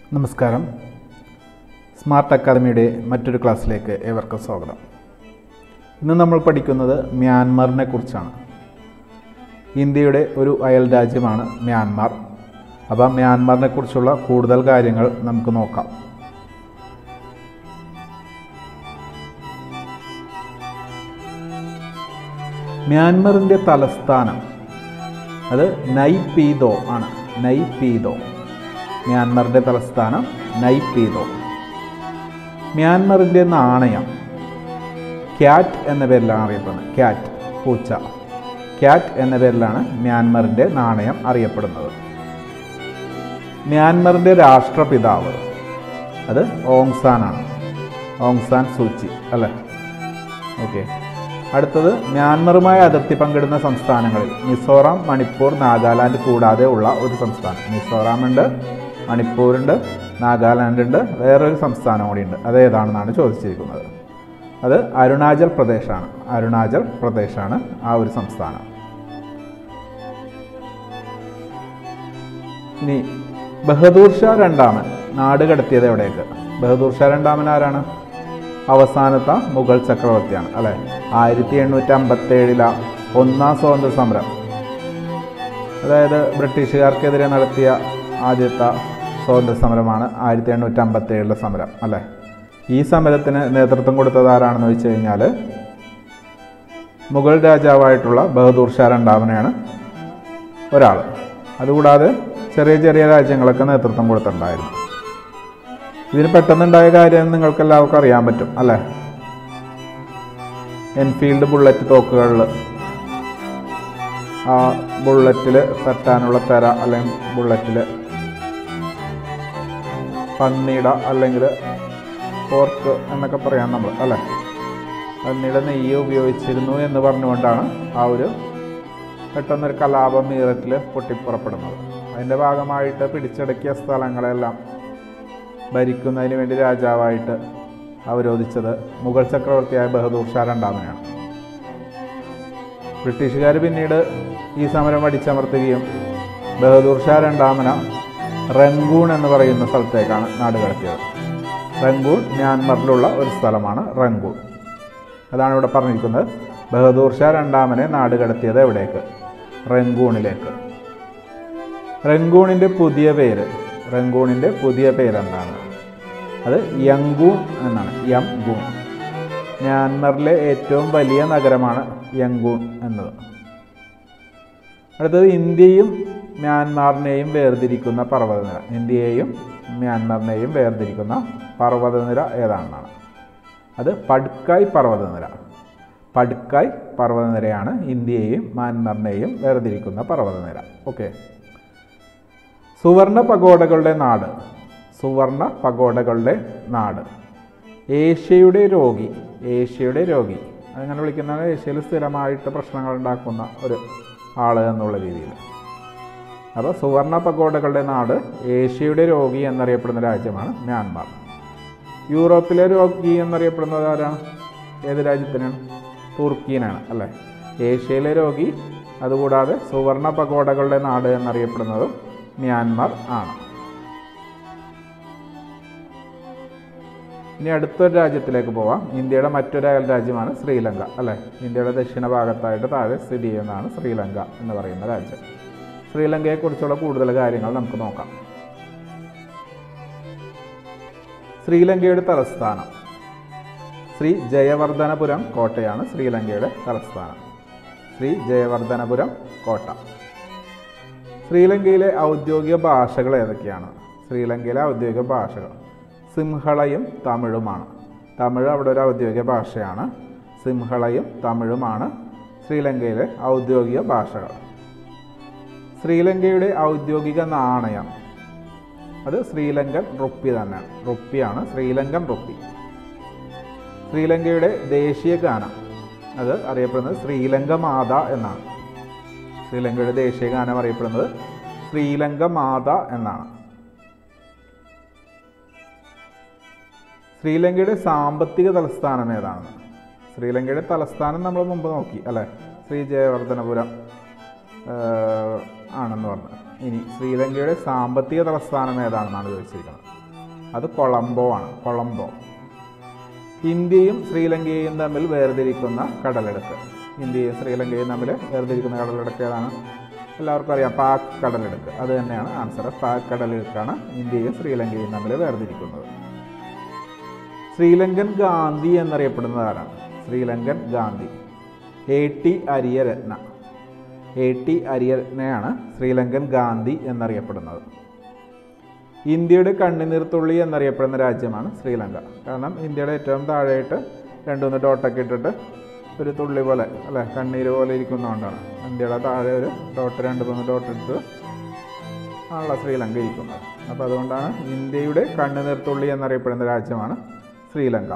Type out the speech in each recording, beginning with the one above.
നമസ്കാരം സ്മാർട്ട് അക്കാദമിയുടെ മറ്റൊരു ക്ലാസ്സിലേക്ക് ഏവർക്കും സ്വാഗതം ഇന്ന് നമ്മൾ പഠിക്കുന്നത് മ്യാൻമറിനെ കുറിച്ചാണ് ഇന്ത്യയുടെ ഒരു അയൽ രാജ്യമാണ് മ്യാൻമാർ അപ്പോൾ മ്യാൻമാറിനെ കുറിച്ചുള്ള കൂടുതൽ കാര്യങ്ങൾ നമുക്ക് നോക്കാം മ്യാൻമറിൻ്റെ തലസ്ഥാനം അത് നൈപീദോ ആണ് നൈപീദോ മ്യാൻമറിൻ്റെ തലസ്ഥാനം നൈപീദോ മ്യാൻമറിൻ്റെ നാണയം ക്യാറ്റ് എന്ന പേരിലാണ് അറിയപ്പെടുന്നത് ക്യാറ്റ് പൂച്ച ക്യാറ്റ് എന്ന പേരിലാണ് മ്യാൻമറിൻ്റെ നാണയം അറിയപ്പെടുന്നത് മ്യാൻമറിൻ്റെ രാഷ്ട്രപിതാവ് അത് ഓങ്സാൻ ആണ് ഓങ്സാൻ സൂച്ചി അല്ലേ ഓക്കെ അടുത്തത് മ്യാൻമറുമായി അതിർത്തി പങ്കിടുന്ന സംസ്ഥാനങ്ങളിൽ മിസോറാം മണിപ്പൂർ നാഗാലാൻഡ് കൂടാതെ ഉള്ള ഒരു സംസ്ഥാനം മിസോറാം ഉണ്ട് മണിപ്പൂരുണ്ട് നാഗാലാൻഡ് ഉണ്ട് വേറൊരു സംസ്ഥാനം കൂടിയുണ്ട് അത് ഏതാണെന്നാണ് ചോദിച്ചിരിക്കുന്നത് അത് അരുണാചൽ പ്രദേശാണ് അരുണാചൽ പ്രദേശാണ് ആ ഒരു സംസ്ഥാനം ഇനി ബഹദൂർ ഷാ രണ്ടാമൻ നാട് കടത്തിയത് എവിടേക്ക് ബഹദൂർ ഷാ രണ്ടാമൻ ആരാണ് അവസാനത്തെ മുഗൾ ചക്രവർത്തിയാണ് അല്ലെ ആയിരത്തി എണ്ണൂറ്റി അമ്പത്തി ഏഴിലെ ഒന്നാം സ്വാതന്ത്ര്യ സമരം അതായത് ബ്രിട്ടീഷുകാർക്കെതിരെ നടത്തിയ ആദ്യത്തെ സ്വാതന്ത്ര്യ സമരമാണ് ആയിരത്തി എണ്ണൂറ്റി അമ്പത്തി ഏഴിലെ സമരം അല്ലേ ഈ സമരത്തിന് നേതൃത്വം കൊടുത്തത് ആരാണെന്ന് വെച്ച് കഴിഞ്ഞാൽ മുഗൾ രാജാവായിട്ടുള്ള ബഹദൂർ ഷാ രണ്ടാമനെയാണ് ഒരാൾ അതുകൂടാതെ ചെറിയ ചെറിയ രാജ്യങ്ങളൊക്കെ നേതൃത്വം കൊടുത്തിട്ടുണ്ടായിരുന്നു ഇതിന് പെട്ടെന്നുണ്ടായ കാര്യം നിങ്ങൾക്ക് എല്ലാവർക്കും അറിയാൻ പറ്റും അല്ലേ എൻഫീൽഡ് ബുള്ളറ്റ് തോക്കുകളിൽ ആ ബുള്ളറ്റിൽ തട്ടാനുള്ള തെര അല്ലെങ്കിൽ ബുള്ളറ്റിൽ പന്നിയുടെ അല്ലെങ്കിൽ പോർക്ക് എന്നൊക്കെ പറയാം നമ്മൾ അല്ലേ പന്നിയുടെ നെയ്യ് ഉപയോഗിച്ചിരുന്നു എന്ന് പറഞ്ഞുകൊണ്ടാണ് ആ ഒരു പെട്ടെന്നൊരു കലാപം മീററ്റിൽ പൊട്ടിപ്പുറപ്പെടുന്നത് അതിൻ്റെ ഭാഗമായിട്ട് പിടിച്ചടക്കിയ സ്ഥലങ്ങളെല്ലാം ഭരിക്കുന്നതിന് വേണ്ടി രാജാവായിട്ട് അവരോധിച്ചത് മുഗൾ ചക്രവർത്തിയായ ബഹദൂർ ഷാ രണ്ടാമനെയാണ് ബ്രിട്ടീഷുകാർ പിന്നീട് ഈ സമരം അടിച്ചമർത്തുകയും ബഹദൂർ ഷാ രണ്ടാമന റംഗൂൺ എന്ന് പറയുന്ന സ്ഥലത്തേക്കാണ് നാട് കടത്തിയത് റംഗൂൺ മ്യാൻമറിലുള്ള ഒരു സ്ഥലമാണ് റംഗൂൺ അതാണ് ഇവിടെ പറഞ്ഞിരിക്കുന്നത് ബഹദൂർ ഷാ രണ്ടാമനെ നാട് കടത്തിയത് എവിടേക്ക് റംഗൂണിലേക്ക് റംഗൂണിൻ്റെ പുതിയ പേര് റംഗൂണിൻ്റെ പുതിയ പേരെന്താണ് അത് യങ്കൂൺ എന്നാണ് യംഗൂൺ മ്യാൻമറിലെ ഏറ്റവും വലിയ നഗരമാണ് യങ്കൂൺ എന്നത് അടുത്തത് ഇന്ത്യയും മ്യാൻമാറിനെയും വേർതിരിക്കുന്ന പർവ്വതനിര ഇന്ത്യയെയും മ്യാൻമറിനെയും വേർതിരിക്കുന്ന പർവ്വതനിര ഏതാണെന്നാണ് അത് പടുക്കായ് പർവ്വതനിര പടുക്കായ് പർവ്വതനിരയാണ് ഇന്ത്യയെയും മ്യാൻമറിനെയും വേർതിരിക്കുന്ന പർവ്വതനിര ഓക്കെ സുവർണ പഗോഡകളുടെ നാട് സുവർണ പഗോഡകളുടെ നാട് ഏഷ്യയുടെ രോഗി ഏഷ്യയുടെ രോഗി അങ്ങനെ വിളിക്കുന്നത് ഏഷ്യയിൽ സ്ഥിരമായിട്ട് പ്രശ്നങ്ങൾ ഉണ്ടാക്കുന്ന ഒരു ആൾ എന്നുള്ള രീതിയിൽ അപ്പോൾ സുവർണ പഗോഡകളുടെ നാട് ഏഷ്യയുടെ രോഗി എന്നറിയപ്പെടുന്ന രാജ്യമാണ് മ്യാൻമാർ യൂറോപ്പിലെ രോഗി എന്നറിയപ്പെടുന്നത് ആരാണ് ഏത് രാജ്യത്തിനാണ് തുർക്കീനാണ് അല്ലേ ഏഷ്യയിലെ രോഗി അതുകൂടാതെ സുവർണ പഗോഡകളുടെ നാട് എന്നറിയപ്പെടുന്നതും മ്യാൻമാർ ആണ് ഇനി അടുത്തൊരു രാജ്യത്തിലേക്ക് പോവാം ഇന്ത്യയുടെ മറ്റൊരു അയൽ രാജ്യമാണ് ശ്രീലങ്ക അല്ലേ ഇന്ത്യയുടെ ദക്ഷിണ ഭാഗത്തായിട്ട് താഴെ സ്ഥിതി ചെയ്യുന്നതാണ് ശ്രീലങ്ക എന്ന് പറയുന്ന രാജ്യം ശ്രീലങ്കയെക്കുറിച്ചുള്ള കൂടുതൽ കാര്യങ്ങൾ നമുക്ക് നോക്കാം ശ്രീലങ്കയുടെ തലസ്ഥാനം ശ്രീ ജയവർദ്ധനപുരം കോട്ടയാണ് ശ്രീലങ്കയുടെ തലസ്ഥാനം ശ്രീ ജയവർദ്ധനപുരം കോട്ട ശ്രീലങ്കയിലെ ഔദ്യോഗിക ഭാഷകൾ ഏതൊക്കെയാണ് ശ്രീലങ്കയിലെ ഔദ്യോഗിക ഭാഷകൾ സിംഹളയും തമിഴുമാണ് തമിഴ് അവിടെ ഒരു ഔദ്യോഗിക ഭാഷയാണ് സിംഹളയും തമിഴുമാണ് ശ്രീലങ്കയിലെ ഔദ്യോഗിക ഭാഷകൾ ശ്രീലങ്കയുടെ ഔദ്യോഗിക നാണയം അത് ശ്രീലങ്കൻ റുപ്പി തന്നെയാണ് റുപ്പിയാണ് ശ്രീലങ്കൻ റുപ്പി ശ്രീലങ്കയുടെ ദേശീയ ഗാനം അത് അറിയപ്പെടുന്നത് ശ്രീലങ്ക മാത എന്നാണ് ശ്രീലങ്കയുടെ ദേശീയ ഗാനം അറിയപ്പെടുന്നത് ശ്രീലങ്ക മാത എന്നാണ് ശ്രീലങ്കയുടെ സാമ്പത്തിക തലസ്ഥാനം ഏതാണ് ശ്രീലങ്കയുടെ തലസ്ഥാനം നമ്മൾ മുമ്പ് നോക്കി അല്ലേ ശ്രീ ജയവർദ്ധനപുരം ആണെന്ന് പറഞ്ഞു ഇനി ശ്രീലങ്കയുടെ സാമ്പത്തിക തലസ്ഥാനം ഏതാണെന്നാണ് ചോദിച്ചിരിക്കുന്നത് അത് കൊളംബോ ആണ് കൊളംബോ ഇന്ത്യയും ശ്രീലങ്കയും തമ്മിൽ വേർതിരിക്കുന്ന കടലെടുക്ക് ഇന്ത്യയും ശ്രീലങ്കയും തമ്മിൽ വേർതിരിക്കുന്ന കടലെടുക്ക് ഏതാണ് എല്ലാവർക്കും അറിയാം പാക് കടലെടുക്ക് അത് തന്നെയാണ് ആൻസർ പാക് കടലെടുക്കാണ് ഇന്ത്യയും ശ്രീലങ്കയും തമ്മിൽ വേർതിരിക്കുന്നത് ശ്രീലങ്കൻ ഗാന്ധി എന്നറിയപ്പെടുന്നത് ആരാണ് Sri Lankan Gandhi A T Ariyaratne A T അരിയരത്നയാണ് ശ്രീലങ്കൻ ഗാന്ധി എന്നറിയപ്പെടുന്നത് ഇന്ത്യയുടെ കണ്ണുനീർത്തുള്ളി എന്നറിയപ്പെടുന്ന രാജ്യമാണ് ശ്രീലങ്ക കാരണം ഇന്ത്യയുടെ ഏറ്റവും താഴെയായിട്ട് രണ്ടുമൂന്ന് ഡോട്ടൊക്കെ ഇട്ടിട്ട് ഒരു തുള്ളി പോലെ അല്ലേ കണ്ണീര് പോലെ ഇരിക്കുന്നതുകൊണ്ടാണ് ഇന്ത്യയുടെ താഴെ ഒരു ഡോട്ട് രണ്ട് മൂന്ന് ഡോട്ട് ഇട്ട് ആണല്ലോ ശ്രീലങ്ക ഇരിക്കുന്നത് അപ്പോൾ അതുകൊണ്ടാണ് ഇന്ത്യയുടെ കണ്ണുനീർത്തുള്ളി എന്നറിയപ്പെടുന്ന രാജ്യമാണ് ശ്രീലങ്ക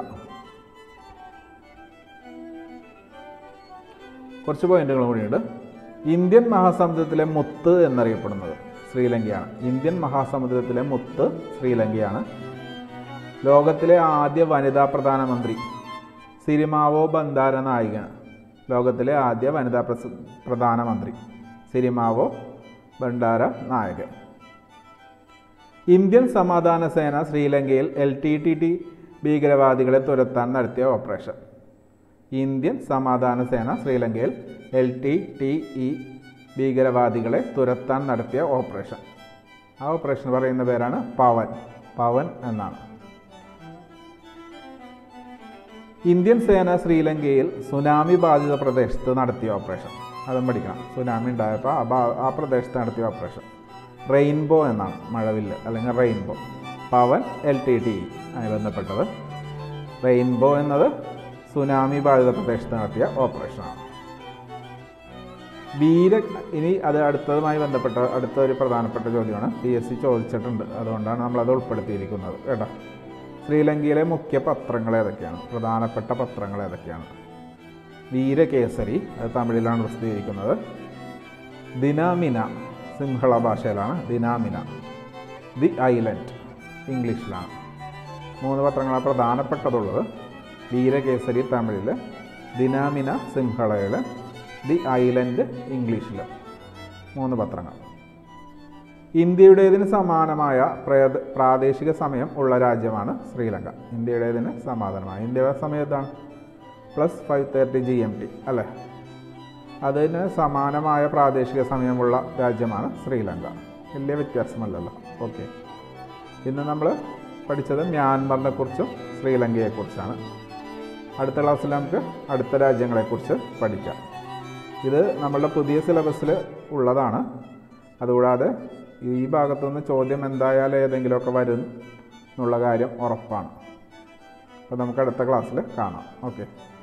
കുറച്ച് പോയിന്റുകൾ കൂടിയുണ്ട് ഇന്ത്യൻ മഹാസമുദ്രത്തിലെ മുത്ത് എന്നറിയപ്പെടുന്നത് ശ്രീലങ്കയാണ് ഇന്ത്യൻ മഹാസമുദ്രത്തിലെ മുത്ത് ശ്രീലങ്കയാണ് ലോകത്തിലെ ആദ്യ വനിതാ പ്രധാനമന്ത്രി സിരിമാവോ ബന്ദാര നായികയാണ് ലോകത്തിലെ ആദ്യ വനിതാ പ്രസ- പ്രധാനമന്ത്രി സിരിമാവോ ഭണ്ഡാര നായകൻ ഇന്ത്യൻ സമാധാന സേന ശ്രീലങ്കയിൽ എൽ ടി ടി ടി ഭീകരവാദികളെ തുരത്താൻ നടത്തിയ ഓപ്പറേഷൻ ഇന്ത്യൻ സമാധാന സേന ശ്രീലങ്കയിൽ എൽ ടി ടി ഇ ഭീകരവാദികളെ തുരത്താൻ നടത്തിയ ഓപ്പറേഷൻ ആ ഓപ്പറേഷൻ പറയുന്ന പേരാണ് പവൻ പവൻ എന്നാണ് ഇന്ത്യൻ സേന ശ്രീലങ്കയിൽ സുനാമി ബാധിത പ്രദേശത്ത് നടത്തിയ ഓപ്പറേഷൻ അതും പഠിക്കണം സുനാമി ഉണ്ടായപ്പോൾ ആ ഭാ- ആ പ്രദേശത്ത് നടത്തിയ ഓപ്പറേഷൻ റെയിൻബോ എന്നാണ് മഴവില്ല് അല്ലെങ്കിൽ rainbow Pavan L T T ആയി ബന്ധപ്പെട്ടത് റെയിൻബോ എന്നത് സുനാമി ബാധിത പ്രദേശത്ത് നടത്തിയ ഓപ്പറേഷനാണ് വീര ഇനി അത് അടുത്തതുമായി ബന്ധപ്പെട്ട അടുത്ത ഒരു പ്രധാനപ്പെട്ട ചോദ്യമാണ് പി എസ് സി ചോദിച്ചിട്ടുണ്ട് അതുകൊണ്ടാണ് നമ്മളത് ഉൾപ്പെടുത്തിയിരിക്കുന്നത് കേട്ടോ ശ്രീലങ്കയിലെ മുഖ്യ പത്രങ്ങൾ ഏതൊക്കെയാണ് പ്രധാനപ്പെട്ട പത്രങ്ങൾ ഏതൊക്കെയാണ് വീരകേസരി അത് തമിഴിലാണ് പ്രസിദ്ധീകരിക്കുന്നത് ദിനാമിന സിംഹള ഭാഷയിലാണ് ദിനാമിന ദി ഐലൻഡ് ഇംഗ്ലീഷിലാണ് മൂന്ന് പത്രങ്ങളാണ് പ്രധാനപ്പെട്ടതുള്ളത് വീരകേസരി തമിഴിൽ ദിനാമിന സിംഹളയിൽ ദി ഐലൻഡ് ഇംഗ്ലീഷിൽ മൂന്ന് പത്രങ്ങൾ ഇന്ത്യയുടേതിന് സമാനമായ പ്രേത പ്രാദേശിക സമയം ഉള്ള രാജ്യമാണ് ശ്രീലങ്ക ഇന്ത്യയുടേതിന് സമാധാനമായ ഇന്ത്യയുടെ സമയത്താണ് plus five thirty G M T അല്ലേ അതിന് സമാനമായ പ്രാദേശിക സമയമുള്ള രാജ്യമാണ് ശ്രീലങ്ക വലിയ വ്യത്യാസമല്ലല്ലോ ഓക്കെ ഇന്ന് നമ്മൾ പഠിച്ചത് മ്യാൻമറിനെ കുറിച്ചും ശ്രീലങ്കയെക്കുറിച്ചാണ് അടുത്ത ക്ലാസ്സിൽ നമുക്ക് അടുത്ത രാജ്യങ്ങളെക്കുറിച്ച് പഠിക്കാം ഇത് നമ്മളുടെ പുതിയ സിലബസിൽ ഉള്ളതാണ് അതുകൂടാതെ ഈ ഭാഗത്തുനിന്ന് ചോദ്യം എന്തായാലും ഏതെങ്കിലുമൊക്കെ വരും എന്നുള്ള കാര്യം ഉറപ്പാണ് അപ്പോൾ നമുക്ക് അടുത്ത ക്ലാസ്സിൽ കാണാം ഓക്കെ